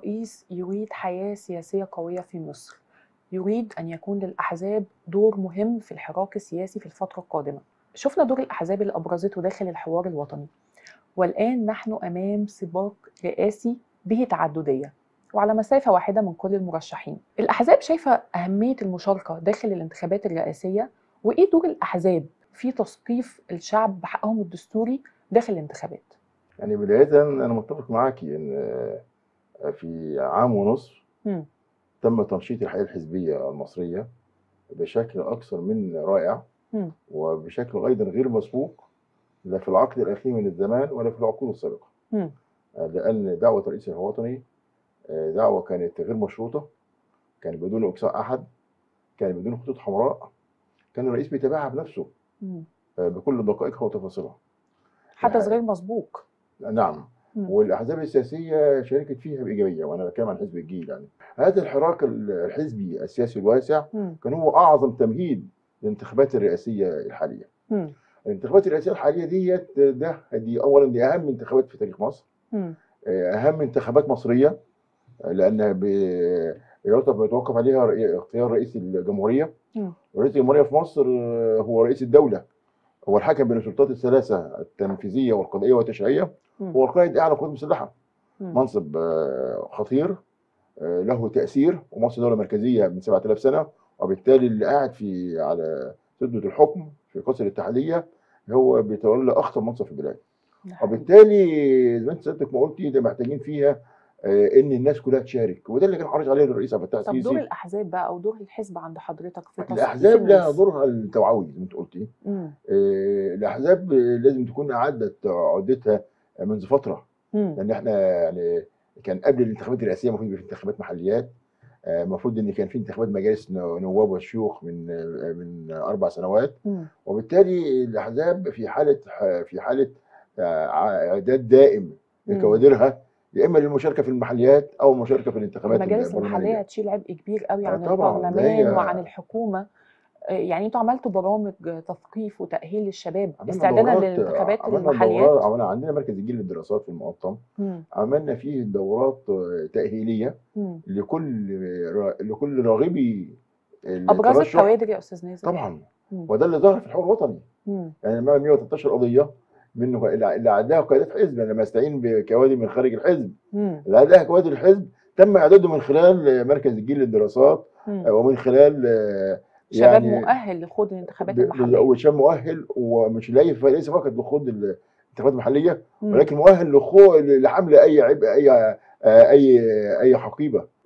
الرئيس يريد حياة سياسية قوية في مصر يريد أن يكون للأحزاب دور مهم في الحراك السياسي في الفترة القادمة شفنا دور الأحزاب اللي أبرزته داخل الحوار الوطني والآن نحن أمام سباق رئاسي به تعددية وعلى مسافة واحدة من كل المرشحين الأحزاب شايفة أهمية المشاركة داخل الانتخابات الرئاسية وإيه دور الأحزاب في تثقيف الشعب بحقهم الدستوري داخل الانتخابات يعني بداية أنا متفق معاكي إن في عام ونصف مم. تم تنشيط الحياة الحزبية المصرية بشكل أكثر من رائع مم. وبشكل أيضا غير مسبوق لا في العقد الأخير من الزمان ولا في العقود السابقة مم. لأن دعوة الرئيس الوطني دعوة كانت غير مشروطة كان بدون إقصاء أحد كان بدون خطوط حمراء كان الرئيس بيتابعها بنفسه مم. بكل دقائقها وتفاصيلها حدث غير مسبوق نعم مم. والاحزاب السياسيه شاركت فيها بايجابيه وانا بتكلم عن حزب الجيل يعني هذا الحراك الحزبي السياسي الواسع مم. كان هو اعظم تمهيد للانتخابات الرئاسيه الحاليه مم. الانتخابات الرئاسيه الحاليه ديت ده دي اولا دي اهم انتخابات في تاريخ مصر مم. اهم انتخابات مصريه لانها ب- يعتبر بيتوقف عليها رئي- اختيار رئيس الجمهوريه مم. ورئيس الجمهوريه في مصر هو رئيس الدوله هو الحكم بين السلطات الثلاثه التنفيذيه والقضائيه والتشريعيه مم. هو القائد اعلى القوات المسلحه مم. منصب آه، خطير آه، له تاثير ومصر دوله مركزيه من 7000 سنه وبالتالي اللي قاعد في على سده الحكم في قصر الاتحاديه هو بيتولى اخطر منصب في البلاد ده حقيقي. وبالتالي زي ما انت سيادتك ما قلتي ده محتاجين فيها آه، ان الناس كلها تشارك وده اللي كان حريص عليه الرئيس عبد الفتاح طب دور السيسي الأحزاب بقى أو دور الحزب عند حضرتك في تثقيف الاحزاب لها الناس؟ دورها التوعوي زي ما انت قلتي مم. آه، الاحزاب لازم تكون اعدت عدتها منذ فتره مم. لان احنا يعني كان قبل الانتخابات الرئاسيه المفروض يبقى في انتخابات محليات آه، المفروض ان كان في انتخابات مجالس نو- نواب والشيوخ من آه، من اربع سنوات مم. وبالتالي الاحزاب في حاله في حاله آه، اعداد دائم مم. لكوادرها يا اما للمشاركه في المحليات او المشاركه في الانتخابات المجالس المحلية البرلمانيه هتشيل عبء كبير قوي آه عن طبعاً، ده البرلمان هي- وعن الحكومة آه، يعني انتوا عملتوا برامج تثقيف وتأهيل للشباب عملنا استعدادا دورات- للانتخابات عملنا دورات المحليات عملنا عندنا مركز الجيل للدراسات في المقطم مم. عملنا فيه دورات آه، تاهيليه مم. لكل را- لكل راغبي أبرزت الترشح. كوادر يا أستاذ نازل طبعا مم. وده اللي ظهر في الحوار الوطني مم. يعني معاه 113 قضيه منه اللي اللي عداها قيادات حزب لما استعين بكوادر من خارج الحزب مم. اللي عداها كوادر الحزب تم اعداده من خلال مركز الجيل للدراسات مم. ومن خلال آه، شباب يعني مؤهل لخوض الانتخابات ب- ب- المحلية وشاب مؤهل ومش ليس ليس فقط لخوض الانتخابات المحليه مم. ولكن مؤهل لخو لحمل اي عبء اي آه، اي اي حقيبه